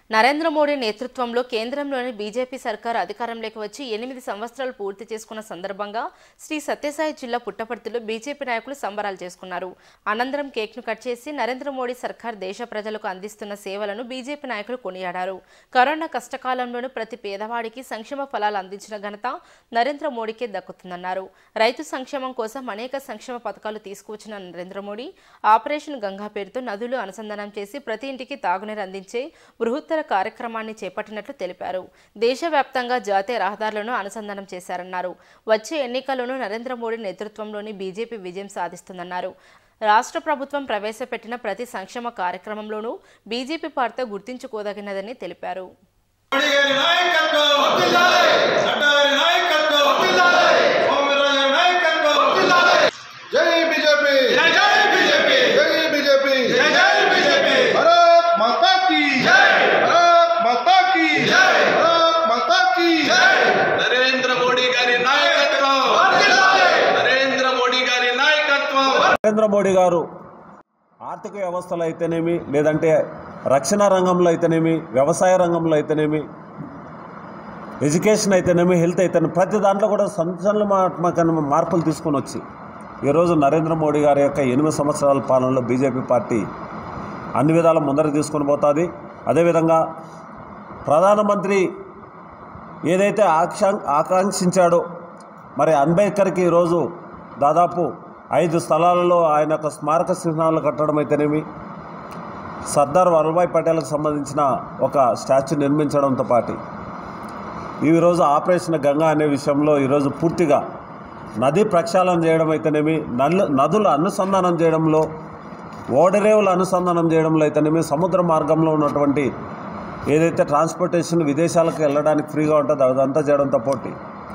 నరేంద్ర మోడీ నేతృత్వంలో కేంద్రంలోని బీజేపీ సర్కారు అధికారంలోకి వచ్చి ఎనిమిది సంవత్సరాలు పూర్తి చేసుకున్న సందర్భంగా శ్రీ సత్యసాయి జిల్లా పుట్టపర్తిలో బీజేపీ నాయకులు సంబరాలు చేసుకున్నారు అనంతరం కేక్ను కట్ చేసి నరేంద్ర మోడీ సర్కార్ దేశ ప్రజలకు అందిస్తున్న సేవలను బీజేపీ నాయకులు కొనియాడారు కరోనా కష్టకాలంలోనూ ప్రతి పేదవాడికి సంక్షేమ ఫలాలు అందించిన ఘనత నరేంద్ర మోడీకే దక్కుతుందన్నారు రైతు సంక్షేమం కోసం అనేక సంక్షేమ పథకాలు తీసుకువచ్చిన నరేంద్ర మోడీ ఆపరేషన్ గంగా పేరుతో నదులు అనుసంధానం చేసి ప్రతి ఇంటికి తాగునీరు అందించే బృహత్తర కార్యక్రమాన్ని చేపట్టినట్లు తెలిపారు దేశవ్యాప్తంగా జాతీయ రహదారులను అనుసంధానం చేశారన్నారు వచ్చే ఎన్నికల్లోనూ నరేంద్ర మోడీ నేతృత్వంలోని బీజేపీ విజయం సాధిస్తుందన్నారు రాష్ట్ర ప్రభుత్వం ప్రవేశపెట్టిన ప్రతి సంక్షేమ కార్యక్రమంలోనూ బీజేపీ పార్టీ గుర్తించుకోదగినదని తెలిపారు మోడీ గారి నాయకత్వం నడ్డా గారి నాయకత్వం సోమవీర్రాజు గారి నాయకత్వం జై బీజేపీ జై జై బీజేపీ జై బీజేపీ జై జై బీజేపీ భారత్ మాతా కీ జై భారత్ మాతా కీ జై భారత్ మాతా కీ నరేంద్ర మోడీ గారి నాయకత్వం నరేంద్ర మోడీ గారి నాయకత్వం నరేంద్ర మోడీ గారు ఆర్థిక వ్యవస్థలో అయితేనేమి లేదంటే రక్షణ రంగంలో అయితేనేమి వ్యవసాయ రంగంలో అయితేనేమి ఎడ్యుకేషన్ అయితేనేమి హెల్త్ అయితేనేమి ప్రతి దాంట్లో కూడా సంచలనాత్మకమైన మార్పులు తీసుకొని వచ్చి ఈరోజు నరేంద్ర మోడీ గారి యొక్క ఎనిమిది సంవత్సరాల పాలనలో బీజేపీ పార్టీ అన్ని విధాల ముందరకు తీసుకొని పోతుంది అదేవిధంగా ప్రధానమంత్రి ఏదైతే ఆక్షా ఆకాంక్షించాడో మరి అంబేద్కర్కి ఈరోజు దాదాపు ఐదు స్థలాలలో ఆయన యొక్క స్మారక చిహ్నాలు కట్టడం అయితేనేమి సర్దార్ వల్లభాయ్ పటేల్కి సంబంధించిన ఒక స్టాచ్యూ నిర్మించడంతో పాటు ఈరోజు ఆపరేషన్ గంగా అనే విషయంలో ఈరోజు పూర్తిగా నదీ ప్రక్షాళన చేయడం అయితేనేమి నల్లు నదుల అనుసంధానం చేయడంలో ఓడరేవుల అనుసంధానం చేయడంలో అయితేనేమి సముద్ర మార్గంలో ఉన్నటువంటి ఏదైతే ట్రాన్స్పోర్టేషన్ విదేశాలకు వెళ్ళడానికి ఫ్రీగా ఉంటుందో అదంతా చేయడంతో పాటు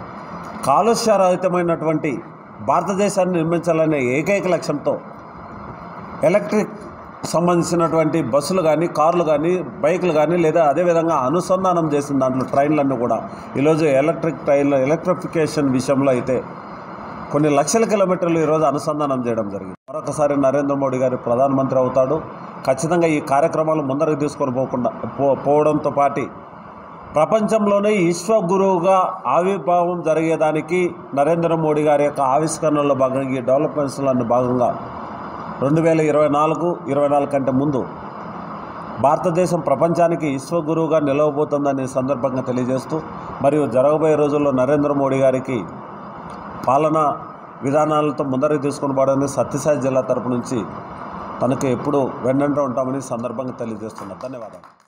కాలుష్యరహితమైనటువంటి భారతదేశాన్ని నిర్మించాలనే ఏకైక లక్ష్యంతో ఎలక్ట్రిక్ సంబంధించినటువంటి బస్సులు కానీ కార్లు కానీ బైకులు కానీ లేదా అదేవిధంగా అనుసంధానం చేసిన దాంట్లో ట్రైన్లన్నీ కూడా ఈరోజు ఎలక్ట్రిక్ ట్రైన్లు ఎలక్ట్రిఫికేషన్ విషయంలో అయితే కొన్ని లక్షల కిలోమీటర్లు ఈరోజు అనుసంధానం చేయడం జరిగింది మరొకసారి నరేంద్ర మోడీ గారు ప్రధానమంత్రి అవుతాడు ఖచ్చితంగా ఈ కార్యక్రమాలు ముందరకు తీసుకొని పోకుండా పో పోవడంతో పాటు ప్రపంచంలోనే విశ్వగురువుగా ఆవిర్భావం జరిగేదానికి నరేంద్ర మోడీ గారి యొక్క ఆవిష్కరణలో భాగంగా ఈ డెవలప్మెంట్స్లో భాగంగా రెండు వేల ఇరవై నాలుగు ఇరవై నాలుగు కంటే ముందు భారతదేశం ప్రపంచానికి విశ్వగురువుగా నిలవబోతుందని సందర్భంగా తెలియజేస్తూ మరియు జరగబోయే రోజుల్లో నరేంద్ర మోడీ గారికి పాలనా విధానాలతో ముందరికి తీసుకుని పోవడానికి సత్యసాయి జిల్లా తరపు నుంచి తనకు ఎప్పుడు వెన్నంటూ ఉంటామని సందర్భంగా తెలియజేస్తున్నా ధన్యవాదాలు